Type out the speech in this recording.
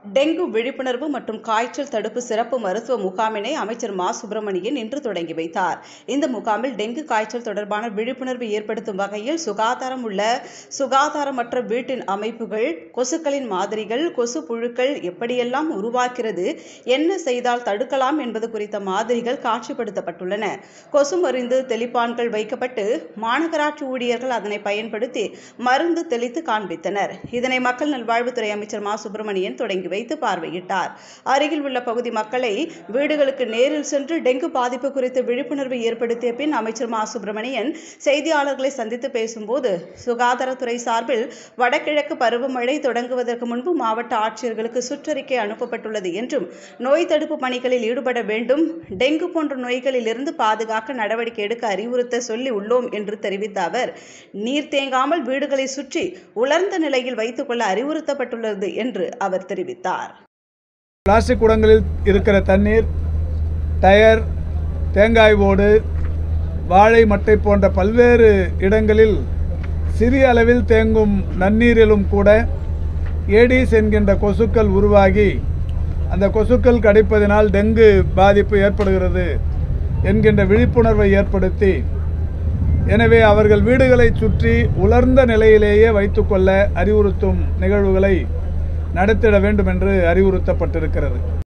dengue விழிப்புணர்வு மற்றும் காய்ச்சல் தடுப்பு சிறப்பு மருத்துவ முகாமினை அமைச்சர் மா சுப்பிரமணியன் இன்று தொடங்கி வைத்தார் இந்த முகாமில் டெங்கு காய்ச்சல் தொடர்பான விழிப்புணர்வு ஏற்படுத்தும் வகையில் சுகாதாரம் உள்ள சுகாதாரமற்ற வீட்டின் அமைப்புகள் கொசுக்களின் மாதிரிகள் கொசு புழுக்கள் எப்படியெல்லாம் உருவாக்கிறது என்ன செய்தால் தடுக்கலாம் என்பது குறித்த மாதிரிகள் காட்சிப்படுத்தப்பட்டுள்ளன கொசு மருந்து தெளிப்பான்கள் வைக்கப்பட்டு மாநகராட்சி ஊழியர்கள் அதனை பயன்படுத்தி மருந்து தெளித்து காண்பித்தனர் இதனை மக்கள் நல்வாழ்வுத்துறை அமைச்சர் மா சுப்பிரமணியன் தொடங்கி வைத்து பார்வையிட்டார் அருகில் உள்ள பகுதி மக்களை வீடுகளுக்கு நேரில் சென்று டெங்கு பாதிப்பு குறித்து விழிப்புணர்வு ஏற்படுத்திய பின் அமைச்சர் மா சுப்பிரமணியன் செய்தியாளர்களை சந்தித்து பேசும்போது சுகாதாரத்துறை சார்பில் வடகிழக்கு பருவமழை தொடங்குவதற்கு முன்பு மாவட்ட ஆட்சியர்களுக்கு சுற்றறிக்கை அனுப்பப்பட்டுள்ளது என்றும் நோய் தடுப்பு பணிகளில் ஈடுபட வேண்டும் டெங்கு போன்ற நோய்களில் இருந்து பாதுகாக்க நடவடிக்கை எடுக்க அறிவுறுத்த சொல்லி உள்ளோம் என்று தெரிவித்த அவர் நீர் தேங்காமல் வீடுகளை சுற்றி உலர்ந்த நிலையில் வைத்துக் கொள்ள அறிவுறுத்தப்பட்டுள்ளது என்று அவர் தெரிவித்தார் பிளாஸ்டிக் குடங்களில் இருக்கிற தண்ணீர் டயர் தேங்காய் ஓடு வாழை மட்டை போன்ற பல்வேறு இடங்களில் சிறிய அளவில் தேங்கும் நன்னீரிலும் கூட ஏடிஸ் என்கின்ற கொசுக்கள் உருவாகி அந்த கொசுக்கள் கடிப்பதினால் டெங்கு பாதிப்பு ஏற்படுகிறது என்கின்ற விழிப்புணர்வை ஏற்படுத்தி எனவே அவர்கள் வீடுகளை சுற்றி உலர்ந்த நிலையிலேயே வைத்துக்கொள்ள அறிவுறுத்தும் நிகழ்வுகளை நடத்திட வேண்டும் என்று அறிவுறுத்தப்பட்டிருக்கிறது